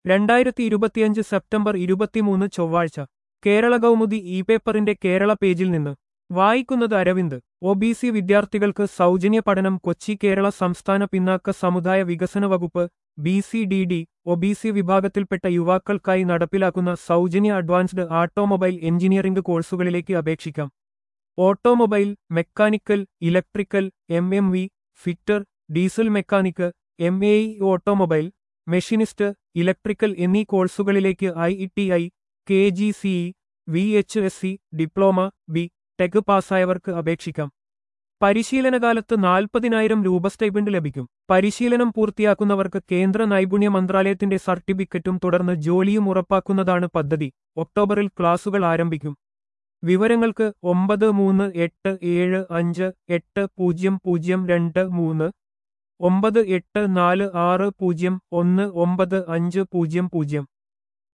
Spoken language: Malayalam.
രണ്ടായിരത്തി ഇരുപത്തിയഞ്ച് സെപ്റ്റംബർ ഇരുപത്തിമൂന്ന് ചൊവ്വാഴ്ച കേരള കൗമുദി ഇ പേപ്പറിന്റെ കേരള പേജിൽ നിന്ന് വായിക്കുന്നത് അരവിന്ദ് ഒ ബി സി വിദ്യാർത്ഥികൾക്ക് സൗജന്യ പഠനം കൊച്ചി കേരള സംസ്ഥാന പിന്നാക്ക സമുദായ വികസന വകുപ്പ് B C D D O B C വിഭാഗത്തിൽപ്പെട്ട യുവാക്കൾക്കായി നടപ്പിലാക്കുന്ന സൗജന്യ അഡ്വാൻസ്ഡ് ഓട്ടോമൊബൈൽ എഞ്ചിനീയറിംഗ് കോഴ്സുകളിലേക്ക് അപേക്ഷിക്കാം automobile mechanical electrical M M V fitter diesel mechanic M A E automobile machinist electrical എന്നീ കോഴ്സുകളിലേക്ക് I E T I K G C E V H S C diploma B tech പാസ്സായവർക്ക് അപേക്ഷിക്കാം പരിശീലനകാലത്ത് നാൽപ്പതിനായിരം രൂപ സ്റ്റൈബൻഡ് ലഭിക്കും പരിശീലനം പൂർത്തിയാക്കുന്നവർക്ക് കേന്ദ്ര നൈപുണ്യ മന്ത്രാലയത്തിന്റെ സർട്ടിഫിക്കറ്റും തുടർന്ന് ജോലിയും ഉറപ്പാക്കുന്നതാണ് പദ്ധതി ഒക്ടോബറിൽ ക്ലാസുകൾ ആരംഭിക്കും വിവരങ്ങൾക്ക് ഒമ്പത് മൂന്ന് എട്ട് ഏഴ് അഞ്ച് എട്ട് പൂജ്യം പൂജ്യം രണ്ട് മൂന്ന് ഒമ്പത് എട്ട് നാല് ആറ് പൂജ്യം ഒന്ന് ഒമ്പത് അഞ്ച് പൂജ്യം പൂജ്യം